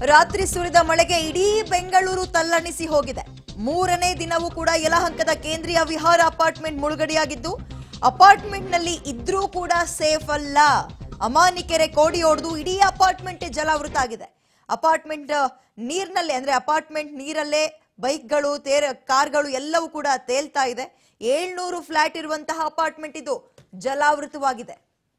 ರಾತ್ರಿ ಸುರಿದ ಮಳೆಗೆ ಇಡೀ ಬೆಂಗಳೂರು ತಲ್ಲಣಿಸಿ ಹೋಗಿದೆ ಮೂರನೇ ದಿನವೂ ಕೂಡ ಯಲಹಂಕದ ಕೇಂದ್ರೀಯ ವಿಹಾರ ಅಪಾರ್ಟ್ಮೆಂಟ್ ಮುಳುಗಡೆಯಾಗಿದ್ದು ಅಪಾರ್ಟ್ಮೆಂಟ್ನಲ್ಲಿ ಇದ್ರೂ ಕೂಡ ಸೇಫ್ ಅಲ್ಲ ಅಮಾನಿಕೆರೆ ಕೋಡಿ ಹೊಡೆದು ಇಡೀ ಅಪಾರ್ಟ್ಮೆಂಟ್ ಜಲಾವೃತ ಆಗಿದೆ ಅಪಾರ್ಟ್ಮೆಂಟ್ ನೀರಿನಲ್ಲೇ ಅಂದ್ರೆ ಅಪಾರ್ಟ್ಮೆಂಟ್ ನೀರಲ್ಲೇ ಬೈಕ್ಗಳು ತೇರ ಕಾರ್ಗಳು ಎಲ್ಲವೂ ಕೂಡ ತೇಲ್ತಾ ಇದೆ ಏಳ್ನೂರು ಫ್ಲಾಟ್ ಇರುವಂತಹ ಅಪಾರ್ಟ್ಮೆಂಟ್ ಇದು ಜಲಾವೃತವಾಗಿದೆ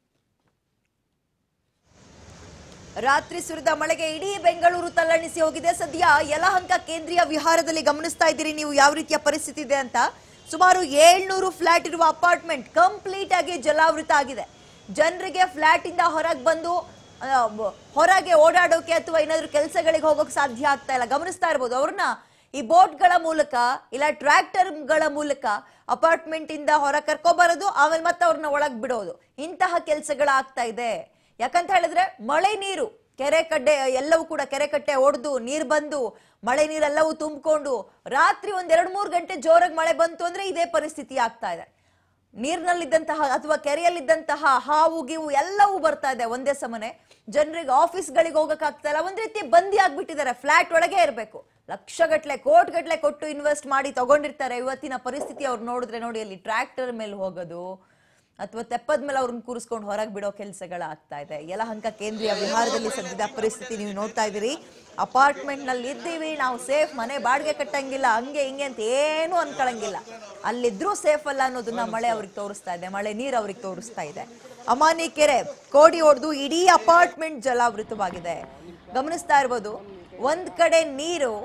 ರಾತ್ರಿ ಸುರಿದ ಮಳೆಗೆ ಇಡೀ ಬೆಂಗಳೂರು ತಲ್ಲಣಿಸಿ ಹೋಗಿದೆ ಸದ್ಯ ಯಲಹಂಕ ಕೇಂದ್ರೀಯ ವಿಹಾರದಲ್ಲಿ ಗಮನಿಸ್ತಾ ಇದ್ದೀರಿ ನೀವು ಯಾವ ರೀತಿಯ ಪರಿಸ್ಥಿತಿ ಇದೆ ಅಂತ ಸುಮಾರು ಏಳ್ನೂರು ಫ್ಲಾಟ್ ಇರುವ ಅಪಾರ್ಟ್ಮೆಂಟ್ ಕಂಪ್ಲೀಟ್ ಆಗಿ ಜಲಾವೃತ ಆಗಿದೆ ಜನರಿಗೆ ಫ್ಲಾಟ್ ಇಂದ ಹೊರಗೆ ಬಂದು ಆ, ಬ- ಹೊರಗೆ ಓಡಾಡೋಕೆ ಅಥವಾ ಏನಾದ್ರೂ ಕೆಲಸಗಳಿಗೆ ಹೋಗೋಕೆ ಸಾಧ್ಯ ಆಗ್ತಾ ಇಲ್ಲ ಗಮನಿಸ್ತಾ ಇರ್ಬೋದು ಅವ್ರನ್ನ ಈ ಬೋಟ್ಗಳ ಮೂಲಕ ಇಲ್ಲ ಟ್ರ್ಯಾಕ್ಟರ್ಗಳ ಮೂಲಕ ಅಪಾರ್ಟ್ಮೆಂಟ್ ಇಂದ ಹೊರ ಕರ್ಕೊಬರೋದು ಆಮೇಲೆ ಮತ್ತೆ ಅವ್ರನ್ನ ಒಳಗ್ ಬಿಡೋದು ಇಂತಹ ಕೆಲಸಗಳಾಗ್ತಾ ಇದೆ ಯಾಕಂತ ಹೇಳಿದ್ರೆ ಮಳೆ ನೀರು ಕೆರೆ ಕಡ್ಡೆ ಎಲ್ಲವೂ ಕೂಡ ಕೆರೆ ಕಟ್ಟೆ ಒಡೆದು ನೀರು ಬಂದು ಮಳೆ ನೀರೆಲ್ಲವೂ ತುಂಬಿಕೊಂಡು ರಾತ್ರಿ ಒಂದ್ ಎರಡ್ ಮೂರು ಗಂಟೆ ಜೋರಾಗಿ ಮಳೆ ಬಂತು ಅಂದ್ರೆ ಇದೇ ಪರಿಸ್ಥಿತಿ ಆಗ್ತಾ ಇದೆ ನೀರಿನಲ್ಲಿದ್ದಂತಹ ಅಥವಾ ಕೆರೆಯಲ್ಲಿದ್ದಂತಹ ಹಾವು ಗೀವು ಎಲ್ಲವೂ ಬರ್ತಾ ಇದೆ ಒಂದೇ ಸಮನೆ ಜನರಿಗೆ ಆಫೀಸ್ಗಳಿಗೆ ಹೋಗಕ್ ಆಗ್ತಾ ಇಲ್ಲ ಒಂದ್ ರೀತಿ ಬಂದಿ ಆಗ್ಬಿಟ್ಟಿದ್ದಾರೆ ಫ್ಲಾಟ್ ಒಳಗೆ ಇರಬೇಕು ಲಕ್ಷಗಟ್ಲೆ ಕೋಟ್ಗಟ್ಲೆ ಕೊಟ್ಟು ಇನ್ವೆಸ್ಟ್ ಮಾಡಿ ತಗೊಂಡಿರ್ತಾರೆ ಇವತ್ತಿನ ಪರಿಸ್ಥಿತಿ ಅವ್ರು ನೋಡಿದ್ರೆ ನೋಡಿ ಅಲ್ಲಿ ಟ್ರ್ಯಾಕ್ಟರ್ ಮೇಲೆ ಹೋಗೋದು ಅಥವಾ ತೆಪ್ಪದ ಮೇಲೆ ಅವ್ರನ್ನ ಕೂರಿಸ್ಕೊಂಡು ಹೊರಗೆ ಬಿಡೋ ಕೆಲಸಗಳಾಗ್ತಾ ಇದೆ ಯಲಹಂಕ ಕೇಂದ್ರೀಯ ವಿಹಾರದಲ್ಲಿ ಸದ್ಯದ ಪರಿಸ್ಥಿತಿ ನೀವು ನೋಡ್ತಾ ಇದ್ದೀರಿ ಅಪಾರ್ಟ್ಮೆಂಟ್ ನಲ್ಲಿ ಇದ್ದೀವಿ ನಾವು ಸೇಫ್ ಮನೆ ಬಾಡಿಗೆ ಕಟ್ಟಂಗಿಲ್ಲ ಹಂಗೆ ಹಿಂಗೆ ಅಂತ ಏನು ಅನ್ಕೊಳಂಗಿಲ್ಲ ಅಲ್ಲಿದ್ರೂ ಸೇಫ್ ಅಲ್ಲ ಅನ್ನೋದನ್ನ ಮಳೆ ಅವ್ರಿಗೆ ತೋರಿಸ್ತಾ ಇದೆ ಮಳೆ ನೀರು ಅವ್ರಿಗೆ ತೋರಿಸ್ತಾ ಇದೆ ಅಮಾನಿ ಕೆರೆ ಕೋಡಿ ಹೊಡೆದು ಇಡೀ ಅಪಾರ್ಟ್ಮೆಂಟ್ ಜಲಾವೃತವಾಗಿದೆ ಗಮನಿಸ್ತಾ ಇರ್ಬೋದು ಒಂದ್ ಕಡೆ ನೀರು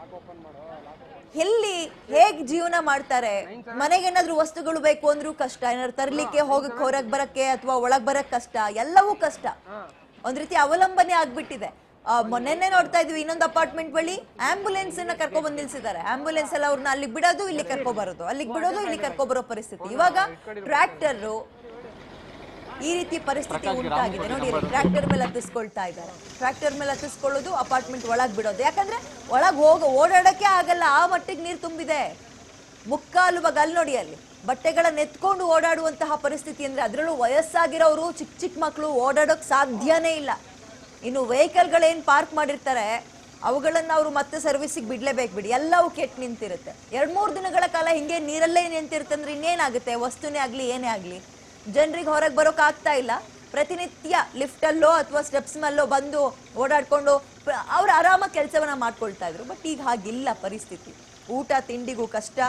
ಎಲ್ಲಿ ಹೇಗ್ ಜೀವನ ಮಾಡ್ತಾರೆ ಮನೆಗೆ ಏನಾದ್ರೂ ವಸ್ತುಗಳು ಬೇಕು ಅಂದ್ರೂ ಕಷ್ಟ ಏನಾದ್ರು ತರ್ಲಿಕ್ಕೆ ಹೋಗಕ್ ಹೊರಗ್ ಬರಕ್ಕೆ ಅಥವಾ ಒಳಗ್ ಬರಕ್ ಕಷ್ಟ ಎಲ್ಲವೂ ಕಷ್ಟ ಒಂದ್ ರೀತಿ ಅವಲಂಬನೆ ಆಗ್ಬಿಟ್ಟಿದೆ ಆ, ಮೊನ್ನೆನೆ ನೋಡ್ತಾ ಇದ್ವಿ ಇನ್ನೊಂದು ಅಪಾರ್ಟ್ಮೆಂಟ್ ಬಳಿ ಆಂಬುಲೆನ್ಸ್ ಅನ್ನ ಕರ್ಕೊ ಬಂದ್ ನಿಲ್ಸಿದ್ದಾರೆ ಆಂಬುಲೆನ್ಸ್ ಎಲ್ಲ ಅವ್ರನ್ನ ಅಲ್ಲಿ ಬಿಡೋದು ಇಲ್ಲಿ ಕರ್ಕೊ ಬರೋದು ಅಲ್ಲಿಗೆ ಬಿಡೋದು ಇಲ್ಲಿ ಕರ್ಕೊ ಬರೋ ಪರಿಸ್ಥಿತಿ ಇವಾಗ ಟ್ರ್ಯಾಕ್ಟರ್ ಈ ರೀತಿ ಪರಿಸ್ಥಿತಿ ಉಂಟಾಗಿದೆ ನೋಡಿ ಟ್ರ್ಯಾಕ್ಟರ್ ಮೇಲೆ ಹತ್ತಿಸ್ಕೊಳ್ತಾ ಇದ್ದಾರೆ ಟ್ರ್ಯಾಕ್ಟರ್ ಮೇಲೆ ಹತ್ತಿಸ್ಕೊಳ್ಳೋದು ಅಪಾರ್ಟ್ಮೆಂಟ್ ಒಳಗ್ ಬಿಡೋದು ಯಾಕಂದ್ರೆ ಒಳಗ್ ಹೋಗ ಓಡಾಡಕ್ಕೆ ಆಗಲ್ಲ ಆ ಮಟ್ಟಿಗೆ ನೀರು ತುಂಬಿದೆ ಮುಕ್ಕಾಲು ಭಾಗ ಅಲ್ಲಿ ನೋಡಿ ಅಲ್ಲಿ ಬಟ್ಟೆಗಳನ್ನ ಎತ್ಕೊಂಡು ಓಡಾಡುವಂತಹ ಪರಿಸ್ಥಿತಿ ಅಂದ್ರೆ ಅದರಲ್ಲೂ ವಯಸ್ಸಾಗಿರೋರು ಚಿಕ್ಕ ಚಿಕ್ಕ ಮಕ್ಕಳು ಓಡಾಡೋಕ್ ಸಾಧ್ಯನೇ ಇಲ್ಲ ಇನ್ನು ವೆಹಿಕಲ್ಗಳೇನ್ ಪಾರ್ಕ್ ಮಾಡಿರ್ತಾರೆ ಅವುಗಳನ್ನ ಅವರು ಮತ್ತೆ ಸರ್ವಿಸಿಗೆ ಬಿಡ್ಲೇಬೇಕು ಬಿಡಿ ಎಲ್ಲವೂ ಕೆಟ್ಟು ನಿಂತಿರುತ್ತೆ ಎರಡ್ ಮೂರು ದಿನಗಳ ಕಾಲ ಹಿಂಗೆ ನೀರಲ್ಲೇ ನಿಂತಿರುತ್ತೆ ಅಂದ್ರೆ ಇನ್ನೇನಾಗುತ್ತೆ ವಸ್ತುನೇ ಆಗ್ಲಿ ಏನೇ ಆಗ್ಲಿ ಜನರಿಗೆ ಹೊರಗೆ ಬರೋಕ್ ಆಗ್ತಾ ಇಲ್ಲ ಪ್ರತಿನಿತ್ಯ ಲಿಫ್ಟ್ ಅಲ್ಲೋ ಅಥವಾ ಸ್ಟೆಪ್ಸ್ ಮೇಲೋ ಬಂದು ಓಡಾಡ್ಕೊಂಡು ಪ- ಅವ್ರು ಆರಾಮಾಗಿ ಕೆಲಸವನ್ನ ಮಾಡ್ಕೊಳ್ತಾ ಇದ್ರು ಬಟ್ ಈಗ ಹಾಗಿಲ್ಲ ಪರಿಸ್ಥಿತಿ ಊಟ ತಿಂಡಿಗೂ ಕಷ್ಟ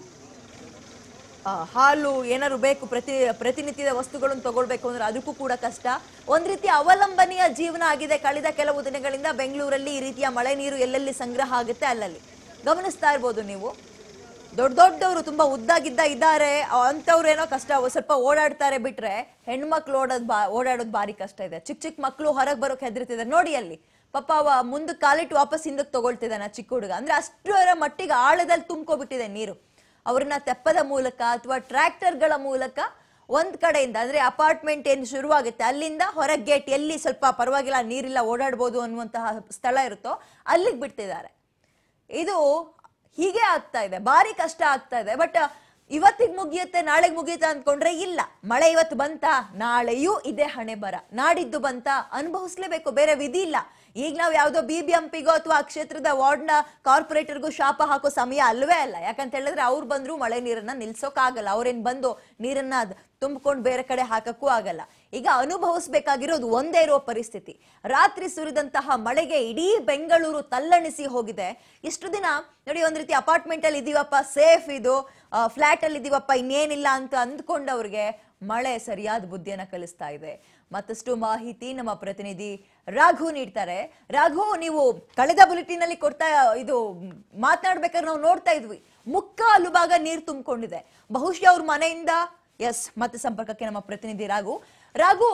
ಆ, ಹಾಲು ಏನಾದ್ರು ಬೇಕು ಪ್ರತಿ ಪ್ರತಿನಿತ್ಯದ ವಸ್ತುಗಳನ್ನು ತಗೊಳ್ಬೇಕು ಅಂದ್ರೆ ಅದಕ್ಕೂ ಕೂಡ ಕಷ್ಟ ಒಂದ್ ರೀತಿ ಅವಲಂಬನೆಯ ಜೀವನ ಆಗಿದೆ ಕಳೆದ ಕೆಲವು ದಿನಗಳಿಂದ ಬೆಂಗಳೂರಲ್ಲಿ ಈ ರೀತಿಯ ಮಳೆ ನೀರು ಎಲ್ಲೆಲ್ಲಿ ಸಂಗ್ರಹ ಆಗುತ್ತೆ ಅಲ್ಲಲ್ಲಿ ಗಮನಿಸ್ತಾ ಇರ್ಬೋದು ನೀವು ದೊಡ್ಡ ದೊಡ್ಡವರು ತುಂಬಾ ಉದ್ದಾಗಿದ್ದ ಇದ್ದಾರೆ ಅಂತವ್ರು ಏನೋ ಕಷ್ಟ ಅವ್ ಸ್ವಲ್ಪ ಓಡಾಡ್ತಾರೆ ಬಿಟ್ರೆ ಹೆಣ್ಮಕ್ಳು ಓಡೋದ್ ಬಾ ಓಡಾಡೋದು ಭಾರಿ ಕಷ್ಟ ಇದೆ ಚಿಕ್ಕ ಚಿಕ್ಕ ಮಕ್ಳು ಹೊರಗೆ ಬರೋಕೆ ಹೆದರ್ತಿದ್ದಾರೆ ನೋಡಿ ಅಲ್ಲಿ ಪಾಪ ಅವ ಮುಂದಕ್ಕೆ ಕಾಲಿಟ್ಟು ವಾಪಸ್ ಹಿಂದಕ್ಕೆ ತಗೊಳ್ತಿದ್ದಾನೆ ಆ ಚಿಕ್ಕ ಹುಡುಗ ಅಂದ್ರೆ ಅಷ್ಟರ ಮಟ್ಟಿಗೆ ಆಳದಲ್ಲಿ ತುಂಬ್ಕೊಬಿಟ್ಟಿದೆ ನೀರು ಅವ್ರನ್ನ ತೆಪ್ಪದ ಮೂಲಕ ಅಥವಾ ಟ್ರ್ಯಾಕ್ಟರ್ಗಳ ಮೂಲಕ ಒಂದ್ ಕಡೆಯಿಂದ ಅಂದ್ರೆ ಅಪಾರ್ಟ್ಮೆಂಟ್ ಏನು ಶುರುವಾಗುತ್ತೆ ಅಲ್ಲಿಂದ ಹೊರಗೆ ಗೇಟ್ ಎಲ್ಲಿ ಸ್ವಲ್ಪ ಪರವಾಗಿಲ್ಲ ನೀರಿಲ್ಲ ಓಡಾಡ್ಬೋದು ಅನ್ನುವಂತಹ ಸ್ಥಳ ಇರುತ್ತೋ ಅಲ್ಲಿಗೆ ಬಿಡ್ತಿದ್ದಾರೆ ಇದು ಹೀಗೆ ಆಗ್ತಾ ಇದೆ ಭಾರಿ ಕಷ್ಟ ಆಗ್ತಾ ಇದೆ ಬಟ್ ಇವತ್ತಿಗೆ ಮುಗಿಯುತ್ತೆ ನಾಳೆಗೆ ಮುಗಿಯುತ್ತೆ ಅಂದ್ಕೊಂಡ್ರೆ ಇಲ್ಲ ಮಳೆ ಇವತ್ತು ಬಂತ ನಾಳೆಯೂ ಇದೇ ಹಣೆ ಬರ ನಾಡಿದ್ದು ಬಂತ ಅನುಭವಿಸ್ಲೇಬೇಕು ಬೇರೆ ವಿಧಿ ಇಲ್ಲ ಈಗ ನಾವು ಯಾವ್ದೋ ಬಿ ಬಿ ಎಂಪಿಗೋ ಅಥವಾ ಆ ಕ್ಷೇತ್ರದ ವಾರ್ಡ್ನ ಕಾರ್ಪೊರೇಟರ್ಗೂ ಶಾಪ ಹಾಕೋ ಸಮಯ ಅಲ್ವೇ ಅಲ್ಲ ಯಾಕಂತ ಹೇಳಿದ್ರೆ ಅವ್ರು ಬಂದ್ರು ಮಳೆ ನೀರನ್ನ ನಿಲ್ಸೋಕ್ ಆಗಲ್ಲ ಅವ್ರೇನ್ ಬಂದು ನೀರನ್ನ ಅದ್ ತುಂಬಿಕೊಂಡು ಬೇರೆ ಕಡೆ ಹಾಕಕ್ಕೂ ಆಗಲ್ಲ ಈಗ ಅನುಭವಿಸ್ಬೇಕಾಗಿರೋದು ಒಂದೇ ಇರೋ ಪರಿಸ್ಥಿತಿ ರಾತ್ರಿ ಸುರಿದಂತಹ ಮಳೆಗೆ ಇಡೀ ಬೆಂಗಳೂರು ತಲ್ಲಣಿಸಿ ಹೋಗಿದೆ ಇಷ್ಟು ದಿನ ನೋಡಿ ಒಂದ್ ರೀತಿ ಅಪಾರ್ಟ್ಮೆಂಟ್ ಅಲ್ಲಿ ಇದೀವಪ್ಪ ಸೇಫ್ ಇದು ಫ್ಲಾಟ್ ಅಲ್ಲಿ ಇದೀವಪ್ಪ ಇನ್ನೇನಿಲ್ಲ ಅಂತ ಅಂದ್ಕೊಂಡವ್ರಿಗೆ ಮಳೆ ಸರಿಯಾದ ಬುದ್ಧಿಯನ್ನ ಕಲಿಸ್ತಾ ಇದೆ ಮತ್ತಷ್ಟು ಮಾಹಿತಿ ನಮ್ಮ ಪ್ರತಿನಿಧಿ ರಾಘು ನೀಡ್ತಾರೆ ರಾಘು ನೀವು ಕಳೆದ ಬುಲೆಟಿನ್ ಅಲ್ಲಿ ಕೊಡ್ತಾ ಇದು ಮಾತನಾಡ್ಬೇಕಾದ್ರೆ ನಾವು ನೋಡ್ತಾ ಇದ್ವಿ ಮುಕ್ಕಾಲು ಭಾಗ ನೀರು ತುಂಬಿಕೊಂಡಿದೆ ಬಹುಶಃ ಅವ್ರ ಮನೆಯಿಂದ ಎಸ್ ಮತ್ತೆ ಸಂಪರ್ಕಕ್ಕೆ ನಮ್ಮ ಪ್ರತಿನಿಧಿ ರಾಘು ರಾಘು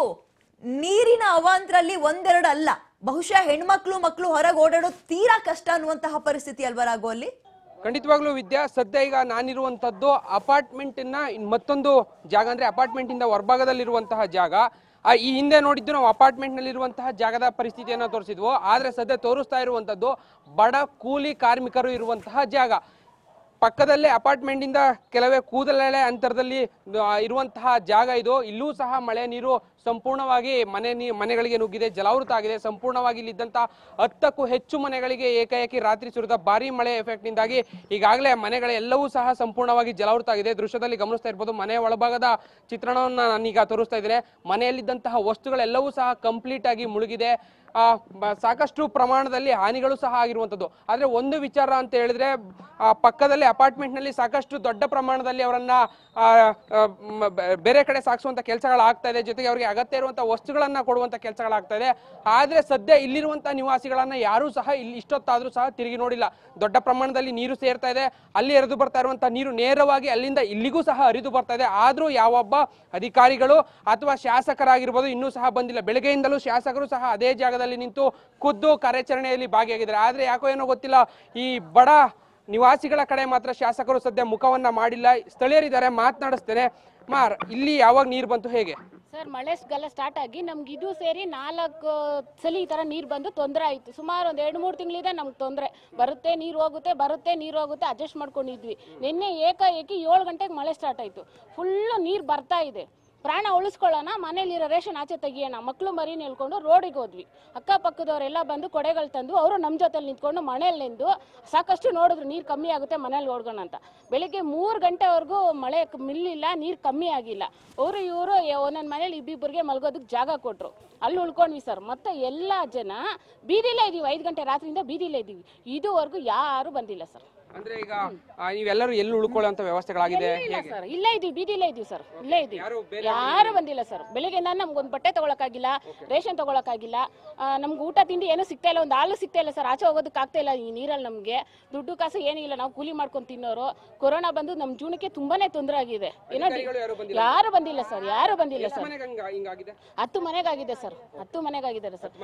ನೀರಿನ ಅವಾಂತರಲ್ಲಿ ಒಂದೆರಡು ಅಲ್ಲ ಬಹುಶಃ ಹೆಣ್ಮಕ್ಳು ಮಕ್ಕಳು ಹೊರಗೆ ಓಡಾಡೋದು ತೀರಾ ಕಷ್ಟ ಅನ್ನುವಂತಹ ಪರಿಸ್ಥಿತಿ ಅಲ್ವಾ ರಾಘು ಅಲ್ಲಿ ಖಂಡಿತವಾಗ್ಲೂ ವಿದ್ಯಾ ಸದ್ಯ ಈಗ ನಾನಿರುವಂತದ್ದು ಅಪಾರ್ಟ್ಮೆಂಟ್ ಇನ್ನ ಇನ್ ಮತ್ತೊಂದು ಜಾಗ ಅಂದ್ರೆ ಅಪಾರ್ಟ್ಮೆಂಟ್ ಇಂದ ಹೊರಭಾಗದಲ್ಲಿರುವಂತಹ ಜಾಗ ಆ, ಈ ಹಿಂದೆ ನೋಡಿದ್ದು ನಾವು ಅಪಾರ್ಟ್ಮೆಂಟ್ ನಲ್ಲಿರುವಂತಹ ಜಾಗದ ಪರಿಸ್ಥಿತಿಯನ್ನ ತೋರಿಸಿದ್ವು ಆದ್ರೆ ಸದ್ಯ ತೋರಿಸ್ತಾ ಇರುವಂತದ್ದು ಬಡ ಕೂಲಿ ಕಾರ್ಮಿಕರು ಇರುವಂತಹ ಜಾಗ ಪಕ್ಕದಲ್ಲೇ ಅಪಾರ್ಟ್ಮೆಂಟ್ ಇಂದ ಕೆಲವೇ ಕೂದಲೆಳೆ ಅಂತರದಲ್ಲಿ ಆ, ಇರುವಂತಹ ಜಾಗ ಇದು ಇಲ್ಲೂ ಸಹ ಮಳೆ ನೀರು ಸಂಪೂರ್ಣವಾಗಿ ಮನೆ ನೀ- ಮನೆಗಳಿಗೆ ನುಗ್ಗಿದೆ ಜಲಾವೃತ ಆಗಿದೆ ಸಂಪೂರ್ಣವಾಗಿ ಇಲ್ಲಿದ್ದಂತ ಹತ್ತಕ್ಕೂ ಹೆಚ್ಚು ಮನೆಗಳಿಗೆ ಏಕಾಏಕಿ ರಾತ್ರಿ ಸುರಿದ ಭಾರಿ ಮಳೆ ಎಫೆಕ್ಟ್ ನಿಂದಾಗಿ ಈಗಾಗಲೇ ಮನೆಗಳ ಎಲ್ಲವೂ ಸಹ ಸಂಪೂರ್ಣವಾಗಿ ಜಲಾವೃತ ಆಗಿದೆ ದೃಶ್ಯದಲ್ಲಿ ಗಮನಿಸ್ತಾ ಇರ್ಬೋದು ಮನೆ ಒಳಭಾಗದ ಚಿತ್ರಣವನ್ನ ನಾನೀಗ ತೋರಿಸ್ತಾ ಇದ್ದೇನೆ ಮನೆಯಲ್ಲಿದ್ದಂತಹ ವಸ್ತುಗಳೆಲ್ಲವೂ ಸಹ ಕಂಪ್ಲೀಟ್ ಆಗಿ ಮುಳುಗಿದೆ ಆ, ಬ- ಸಾಕಷ್ಟು ಪ್ರಮಾಣದಲ್ಲಿ ಹಾನಿಗಳು ಸಹ ಆಗಿರುವಂಥದ್ದು ಆದ್ರೆ ಒಂದು ವಿಚಾರ ಅಂತ ಹೇಳಿದ್ರೆ ಆ, ಪಕ್ಕದಲ್ಲಿ ಅಪಾರ್ಟ್ಮೆಂಟ್ ನಲ್ಲಿ ಸಾಕಷ್ಟು ದೊಡ್ಡ ಪ್ರಮಾಣದಲ್ಲಿ ಅವರನ್ನ ಆ, ಆ, ಮ- ಬೆ- ಬೇರೆ ಕಡೆ ಸಾಗಿಸುವಂತ ಕೆಲಸಗಳಾಗ್ತಾ ಇದೆ ಜೊತೆಗೆ ಅವರಿಗೆ ಅಗತ್ಯ ಇರುವಂತಹ ವಸ್ತುಗಳನ್ನ ಕೊಡುವಂತ ಕೆಲಸಗಳಾಗ್ತಾ ಇದೆ ಆದ್ರೆ ಸದ್ಯ ಇಲ್ಲಿರುವಂತಹ ನಿವಾಸಿಗಳನ್ನ ಯಾರೂ ಸಹ ಇಲ್ಲಿ ಇಷ್ಟೊತ್ತಾದ್ರೂ ಸಹ ತಿರುಗಿ ನೋಡಿಲ್ಲ ದೊಡ್ಡ ಪ್ರಮಾಣದಲ್ಲಿ ನೀರು ಸೇರ್ತಾ ಇದೆ ಅಲ್ಲಿ ಹರಿದು ಬರ್ತಾ ಇರುವಂತಹ ನೀರು ನೇರವಾಗಿ ಅಲ್ಲಿಂದ ಇಲ್ಲಿಗೂ ಸಹ ಹರಿದು ಬರ್ತಾ ಇದೆ ಆದ್ರೂ ಯಾವೊಬ್ಬ ಅಧಿಕಾರಿಗಳು ಅಥವಾ ಶಾಸಕರಾಗಿರ್ಬೋದು ಇನ್ನೂ ಸಹ ಬಂದಿಲ್ಲ ಬೆಳಗ್ಗೆಯಿಂದಲೂ ಶಾಸಕರು ಸಹ ಅದೇ ಜಾಗದಲ್ಲಿ ನಿಂತು ಖುದ್ದು ಕಾರ್ಯಾಚರಣೆಯಲ್ಲಿ ಭಾಗಿಯಾಗಿದ್ದಾರೆ ಆದ್ರೆ ಯಾಕೋ ಏನೋ ಗೊತ್ತಿಲ್ಲ ಈ ಬಡ ನಿವಾಸಿಗಳ ಕಡೆ ಮಾತ್ರ ಶಾಸಕರು ಸದ್ಯ ಮುಖವನ್ನ ಮಾಡಿಲ್ಲ ಸ್ಥಳೀಯರಿದ್ದಾರೆ ಮಾತನಾಡಿಸ್ತೇನೆ ಮಾರ್ ಇಲ್ಲಿ ಯಾವಾಗ ನೀರು ಬಂತು ಹೇಗೆ ಸರ್ ಮಳೆಗಾಲ ಸ್ಟಾರ್ಟ್ ಆಗಿ ನಮ್ಗೆ ಇದು ಸೇರಿ ನಾಲ್ಕು ಸಲ ಈ ಥರ ನೀರು ಬಂದು ತೊಂದರೆ ಆಯಿತು ಸುಮಾರು ಒಂದು ಎರಡು ಮೂರು ತಿಂಗಳಿದೆ ನಮ್ಗೆ ತೊಂದರೆ ಬರುತ್ತೆ ನೀರು ಹೋಗುತ್ತೆ ಬರುತ್ತೆ ನೀರು ಹೋಗುತ್ತೆ ಅಡ್ಜಸ್ಟ್ ಮಾಡ್ಕೊಂಡಿದ್ವಿ ನಿನ್ನೆ ಏಕಾಏಕಿ ಏಳು ಗಂಟೆಗೆ ಮಳೆ ಸ್ಟಾರ್ಟ್ ಆಯಿತು ಫುಲ್ಲು ನೀರು ಬರ್ತಾ ಇದೆ ಪ್ರಾಣ ಉಳಿಸ್ಕೊಳ್ಳೋಣ ಮನೇಲಿರೋ ರೇಷನ್ ಆಚೆ ತೆಗಿಯೋಣ ಮಕ್ಕಳು ಮರಿ ನಿಲ್ಕೊಂಡು ರೋಡಿಗೆ ಹೋದ್ವಿ ಅಕ್ಕಪಕ್ಕದವರೆಲ್ಲ ಬಂದು ಕೊಡೆಗಳು ತಂದು ಅವರು ನಮ್ಮ ಜೊತೆಲಿ ನಿಂತ್ಕೊಂಡು ಮನೇಲಿ ನಿಂತು ಸಾಕಷ್ಟು ನೋಡಿದ್ರು ನೀರು ಕಮ್ಮಿ ಆಗುತ್ತೆ ಮನೇಲಿ ಓಡ್ಗೋಣ ಅಂತ ಬೆಳಿಗ್ಗೆ ಮೂರು ಗಂಟೆವರೆಗೂ ಮಳೆ ಕ- ನಿಲ್ಲಿಲ್ಲ ನೀರು ಕಮ್ಮಿ ಆಗಿಲ್ಲ ಅವರು ಇವರು ಒಂದೊಂದು ಮನೇಲಿ ಇಬ್ಬಿಬ್ಬರಿಗೆ ಮಲ್ಗೋದಕ್ಕೆ ಜಾಗ ಕೊಟ್ಟರು ಅಲ್ಲಿ ಉಳ್ಕೊಂಡ್ವಿ ಸರ್ ಮತ್ತೆ ಎಲ್ಲ ಜನ ಬೀದಿಲೇ ಇದೀವಿ ಐದು ಗಂಟೆ ರಾತ್ರಿಯಿಂದ ಬೀದಿಲೇ ಇದ್ದೀವಿ ಇದುವರೆಗೂ ಯಾರು ಬಂದಿಲ್ಲ ಸರ್ ಅಂದ್ರೆ ಈಗ ಆ, ನೀವೆಲ್ಲರೂ ಎಲ್ಲಿ ಉಳ್ಕೊಳ್ಳುವಂತ ವ್ಯವಸ್ಥೆಗಳಾಗಿದೆ ಇಲ್ಲ ಹೇಗೆ ಸರ್ ಇಲ್ಲೇ ಇದೀವಿ ಬೀದಿಲೇ ಇದೀವಿ ಸರ್ ಇಲ್ಲೇ ಇದೀವಿ ಯಾರು ಬೇರೆ ಯಾರು ಬಂದಿಲ್ಲ ಸರ್ ಬೆಳಿಗ್ಗೆ ನಾನು ನಮ್ಗೊಂದು ಬಟ್ಟೆ ತಗೊಳಕ್ಕಾಗಿಲ್ಲ ರೇಷನ್ ತಗೊಳಕ್ಕಾಗಿಲ್ಲ ಆ, ನಮ್ಗೆ ಊಟ ತಿಂಡಿ ಏನೂ ಸಿಗ್ತಾ ಇಲ್ಲ ಒಂದು ಹಾಲು ಸಿಗ್ತಾ ಇಲ್ಲ ಸರ್ ಆಚೆ ಹೋಗೋದಕ್ಕೆ ಆಗ್ತಾ ಇಲ್ಲ ಈ ನೀರಲ್ಲಿ ನಮಗೆ ದುಡ್ಡು ಕಾಸು ಏನಿಲ್ಲ ನಾವು ಕೂಲಿ ಮಾಡ್ಕೊಂಡು ತಿನ್ನೋರು ಕೊರೋನಾ ಬಂದು ನಮ್ಮ ಜೀವನಕ್ಕೆ ತುಂಬಾನೇ ತೊಂದರೆ ಆಗಿದೆ ಏನೋ ಅಧಿಕಾರಿಗಳು ಯಾರು ಬಂದಿಲ್ಲ ಯಾರು ಬಂದಿಲ್ಲ ಸರ್ ಯಾರು ಬಂದಿಲ್ಲ ಸರ್ ಮನೆಗೆ ಹಂಗ ಹಿಂಗಾಗಿದೆ ಹತ್ತು ಮನೆಗಾಗಿದೆ ಸರ್ ಹತ್ತು ಮನೆಗಾಗಿದ್ದಾರೆ ಸರ್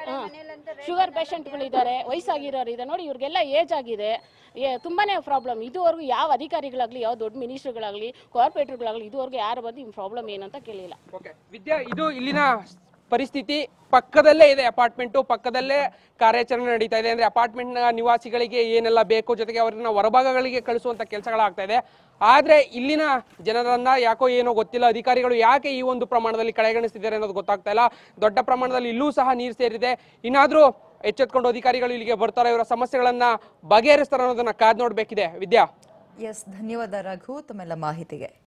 ಶುಗರ್ ಪೇಷಂಟ್ಗಳಿದ್ದಾರೆ ವಯಸ್ಸಾಗಿರೋರು ಇದೆ ನೋಡಿ ಇವ್ರಿಗೆಲ್ಲ ಏಜ್ ಆಗಿದೆ ಏ- ತುಂಬಾನೇ ಪ್ರಾಬ್ಲಮ್ ಇದುವರೆಗೂ ಯಾವ ಅಧಿಕಾರಿಗಳಾಗ್ಲಿ ಯಾವ ದೊಡ್ಡ ಮಿನಿಸ್ಟರ್ಗಳಾಗ್ಲಿ ಕಾರ್ಪೊರೇಟರ್ಗಳಾಗ್ಲಿ ಇದುವರೆಗೂ ಯಾರು ಬಂದು ನಿಮ್ಮ ಪ್ರಾಬ್ಲಮ್ ಏನಂತ ಕೇಳಿಲ್ಲ ಓಕೆ ವಿದ್ಯಾ ಇದು ಇಲ್ಲಿನ ಪರಿಸ್ಥಿತಿ ಪಕ್ಕದಲ್ಲೇ ಇದೆ ಅಪಾರ್ಟ್ಮೆಂಟು ಪಕ್ಕದಲ್ಲೇ ಕಾರ್ಯಾಚರಣೆ ನಡೀತಾ ಇದೆ ಅಂದ್ರೆ ಅಪಾರ್ಟ್ಮೆಂಟ್ ನಿವಾಸಿಗಳಿಗೆ ಏನೆಲ್ಲ ಬೇಕು ಜೊತೆಗೆ ಅವರನ್ನ ಹೊರಭಾಗಗಳಿಗೆ ಕಳಿಸುವಂತ ಕೆಲಸಗಳಾಗ್ತಾ ಇದೆ ಆದ್ರೆ ಇಲ್ಲಿನ ಜನರನ್ನ ಯಾಕೋ ಏನೋ ಗೊತ್ತಿಲ್ಲ ಅಧಿಕಾರಿಗಳು ಯಾಕೆ ಈ ಒಂದು ಪ್ರಮಾಣದಲ್ಲಿ ಕಡೆಗಣಿಸ್ತಿದ್ದಾರೆ ಅನ್ನೋದು ಗೊತ್ತಾಗ್ತಾ ಇಲ್ಲ ದೊಡ್ಡ ಪ್ರಮಾಣದಲ್ಲಿ ಇಲ್ಲೂ ಸಹ ನೀರು ಸೇರಿದೆ ಇನ್ನಾದ್ರೂ ಎಚ್ಚೆತ್ಕೊಂಡು ಅಧಿಕಾರಿಗಳು ಇಲ್ಲಿಗೆ ಬರ್ತಾರೆ ಇವರ ಸಮಸ್ಯೆಗಳನ್ನ ಬಗೆಹರಿಸ್ತಾರೆ ಅನ್ನೋದನ್ನ ಕಾದ್ ನೋಡ್ಬೇಕಿದೆ ವಿದ್ಯಾ ಎಸ್ ಧನ್ಯವಾದ ರಘು ತಮ್ಮೆಲ್ಲ ಮಾಹಿತಿಗೆ